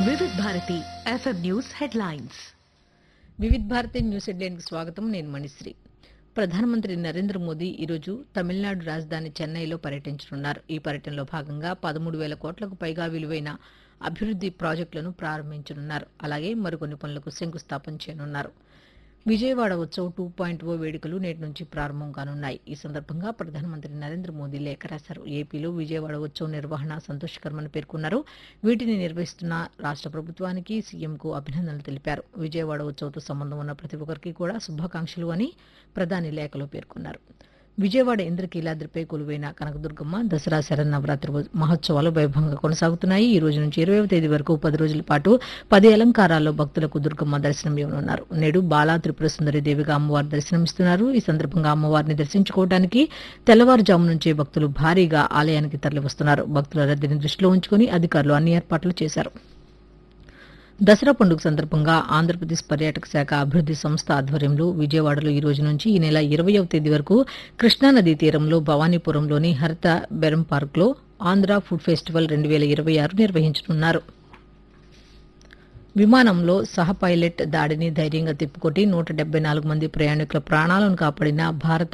వివిధ Bharati FM news headlines Vividh Bharati news హెడ్లైన్కి స్వాగతం నేను మణిశ్రీ ప్రధానమంత్రి నరేంద్ర మోదీ ఈరోజు తమిళనాడు రాజధాని చెన్నైలో పర్యటించనున్నారు ఈ పర్యటనలో భాగంగా పదమూడు వేల కోట్లకు పైగా విలువైన అభివృద్ది ప్రాజెక్టులను ప్రారంభించనున్నారు అలాగే మరికొన్ని పనులకు శంకుస్థాపన చేయనున్నారు Vijayawada Utsav two point O వేడుకలు నేటి నుంచి ప్రారంభం కానున్నాయి ఈ సందర్భంగా ప్రధానమంత్రి నరేంద్ర మోదీ లేఖ రాశారు ఏపీలో విజయవాడ ఉత్సవ్ నిర్వహణ సంతోషకరమని పేర్కొన్నారు వీటిని నిర్వహిస్తున్న రాష్ట్ర ప్రభుత్వానికి సీఎంకు అభినందనలు తెలిపారు విజయవాడ ఉత్సవ్తో సంబంధం ఉన్న ప్రతి ఒక్కరికి కూడా శుభాకాంక్షలు అని ప్రధాని లేఖలో పేర్కొన్నారు విజయవాడ ఇంద్రకీలాద్రిపై కొలువైన కనకదుర్గమ్మ దసరా శరన్నవరాత్రి మహోత్సవాలు వైభవంగా కొనసాగుతున్నాయి ఈ రోజు నుంచి ఇరవై తేదీ వరకు పది రోజుల పాటు పది అలంకారాల్లో భక్తులకు దుర్గమ్మ దర్శనం ఇవ్వనున్నారు నేడు బాలా త్రిపుర సుందరి దేవిగా అమ్మవారు దర్శనమిస్తున్నారు ఈ సందర్భంగా అమ్మవారిని దర్శించుకోవడానికి తెల్లవారుజాము నుంచే భక్తులు భారీగా ఆలయానికి తరలివస్తున్నారు భక్తుల రద్దీని దృష్టిలో ఉంచుకుని అధికారులు అన్ని ఏర్పాట్లు చేశారు దసరా పండుగ సందర్భంగా ఆంధ్రప్రదేశ్ పర్యాటక శాఖ అభివృద్ది సంస్థ ఆధ్వర్యంలో విజయవాడలో ఈ రోజు నుంచి ఈ నెల ఇరవయవ తేదీ వరకు కృష్ణానదీ తీరంలో భవానీపురంలోని హరిత బెరం పార్క్లో ఆంధ్ర ఫుడ్ ఫెస్టివల్ రెండు వేల ఇరవై ఆరు నిర్వహించనున్నారు విమానంలో సహ పైలట్ దాడిని ధైర్యంగా తిప్పుకొట్టి నూట డెబ్బై నాలుగు మంది ప్రయాణికుల ప్రాణాలను కాపాడిన భారత